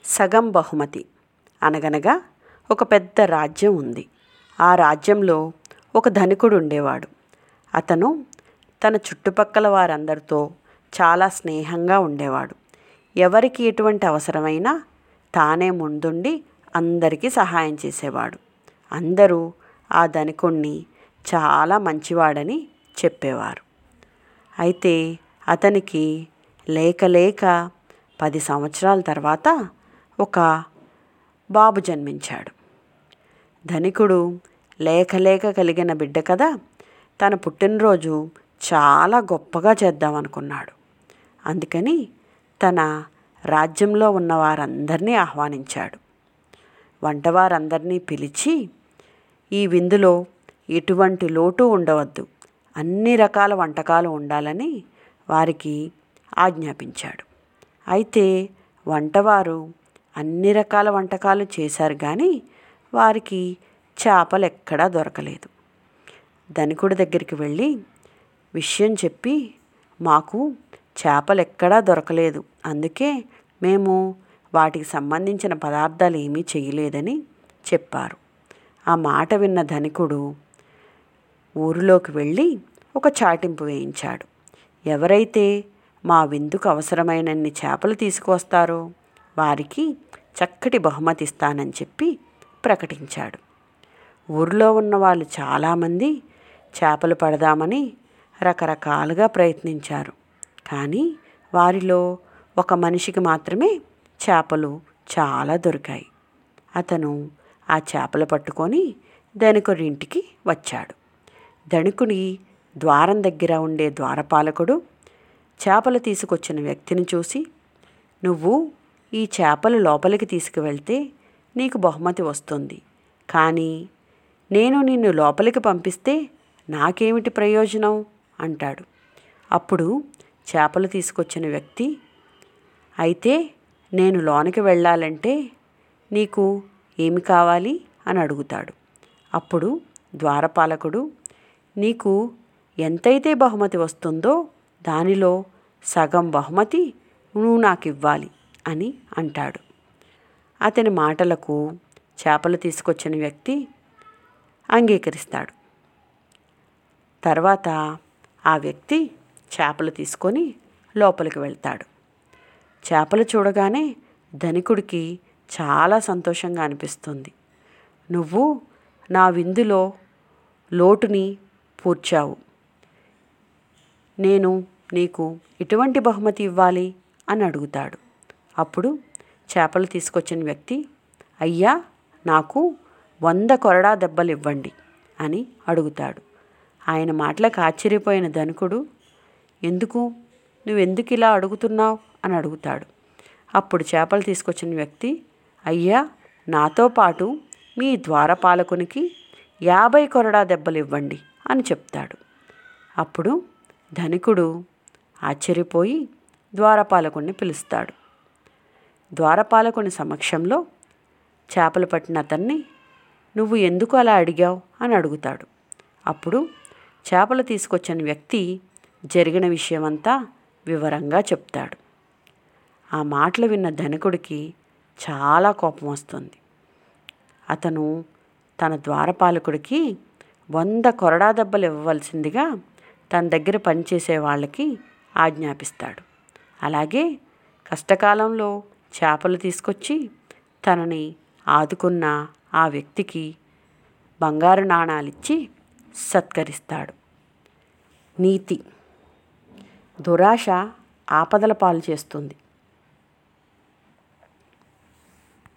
సగం బహుమతి అనగనగా ఒక పెద్ద రాజ్యం ఉంది ఆ రాజ్యంలో ఒక ధనికుడు ఉండేవాడు అతను తన చుట్టుపక్కల వారందరితో చాలా స్నేహంగా ఉండేవాడు ఎవరికి ఎటువంటి అవసరమైనా తానే ముందుండి అందరికీ సహాయం చేసేవాడు అందరూ ఆ ధనికుణ్ణి చాలా మంచివాడని చెప్పేవారు అయితే అతనికి లేక లేక పది సంవత్సరాల తర్వాత ఒక బాబు జన్మించాడు ధనికుడు లేక లేక కలిగిన బిడ్డ కదా తన పుట్టినరోజు చాలా గొప్పగా చేద్దామనుకున్నాడు అందుకని తన రాజ్యంలో ఉన్న వారందరినీ ఆహ్వానించాడు వంటవారందరినీ పిలిచి ఈ విందులో ఎటువంటి లోటు ఉండవద్దు అన్ని రకాల వంటకాలు ఉండాలని వారికి ఆజ్ఞాపించాడు అయితే వంటవారు అన్ని రకాల వంటకాలు చేశారు కానీ వారికి చేపలు ఎక్కడా దొరకలేదు ధనికుడి దగ్గరికి వెళ్ళి విషయం చెప్పి మాకు చేపలు ఎక్కడా దొరకలేదు అందుకే మేము వాటికి సంబంధించిన పదార్థాలు ఏమీ చేయలేదని చెప్పారు ఆ మాట విన్న ధనికుడు ఊరిలోకి వెళ్ళి ఒక చాటింపు వేయించాడు ఎవరైతే మా విందుకు అవసరమైనన్ని చేపలు తీసుకువస్తారో వారికి చక్కటి బహుమతి ఇస్తానని చెప్పి ప్రకటించాడు ఊరిలో ఉన్న వాళ్ళు చాలామంది చేపలు పడదామని రకరకాలుగా ప్రయత్నించారు కానీ వారిలో ఒక మనిషికి మాత్రమే చేపలు చాలా దొరికాయి అతను ఆ చేపలు పట్టుకొని ధనికుడి ఇంటికి వచ్చాడు ధనికుడి ద్వారం దగ్గర ఉండే ద్వారపాలకుడు చేపలు తీసుకొచ్చిన వ్యక్తిని చూసి నువ్వు ఈ చేపలు లోపలికి తీసుకువెళ్తే నీకు బహుమతి వస్తుంది కానీ నేను నిన్ను లోపలికి పంపిస్తే నాకేమిటి ప్రయోజనం అంటాడు అప్పుడు చేపలు తీసుకొచ్చిన వ్యక్తి అయితే నేను లోనికి వెళ్ళాలంటే నీకు ఏమి కావాలి అని అడుగుతాడు అప్పుడు ద్వారపాలకుడు నీకు ఎంతైతే బహుమతి వస్తుందో దానిలో సగం బహుమతి నువ్వు నాకు ఇవ్వాలి అని అంటాడు అతని మాటలకు చేపలు తీసుకొచ్చిన వ్యక్తి అంగీకరిస్తాడు తర్వాత ఆ వ్యక్తి చేపలు తీసుకొని లోపలికి వెళ్తాడు చేపలు చూడగానే ధనికుడికి చాలా సంతోషంగా అనిపిస్తుంది నువ్వు నా విందులో లోటుని పూడ్చావు నేను నీకు ఎటువంటి బహుమతి ఇవ్వాలి అని అడుగుతాడు అప్పుడు చేపలు తీసుకొచ్చిన వ్యక్తి అయ్యా నాకు వంద కొరడా దెబ్బలు ఇవ్వండి అని అడుగుతాడు ఆయన మాటలకు ఆశ్చర్యపోయిన ధనికుడు ఎందుకు నువ్వెందుకు ఇలా అడుగుతున్నావు అని అడుగుతాడు అప్పుడు చేపలు తీసుకొచ్చిన వ్యక్తి అయ్యా నాతో పాటు మీ ద్వారపాలకునికి యాభై కొరడా దెబ్బలు ఇవ్వండి అని చెప్తాడు అప్పుడు ధనికుడు ఆశ్చర్యపోయి ద్వారపాలకుడిని పిలుస్తాడు ద్వారపాలకుని సమక్షంలో చేపలు పట్టిన అతన్ని నువ్వు ఎందుకు అలా అడిగావు అని అడుగుతాడు అప్పుడు చేపలు తీసుకొచ్చిన వ్యక్తి జరిగిన విషయమంతా వివరంగా చెప్తాడు ఆ మాటలు విన్న ధనికుడికి చాలా కోపం వస్తుంది అతను తన ద్వారపాలకుడికి వంద కొరడా దెబ్బలు ఇవ్వవలసిందిగా తన దగ్గర పనిచేసే వాళ్ళకి ఆజ్ఞాపిస్తాడు అలాగే కష్టకాలంలో చేపలు తీసుకొచ్చి తనని ఆదుకున్న ఆ వ్యక్తికి బంగారు నాణాలిచ్చి సత్కరిస్తాడు నీతి దురాశ ఆపదల పాలు చేస్తుంది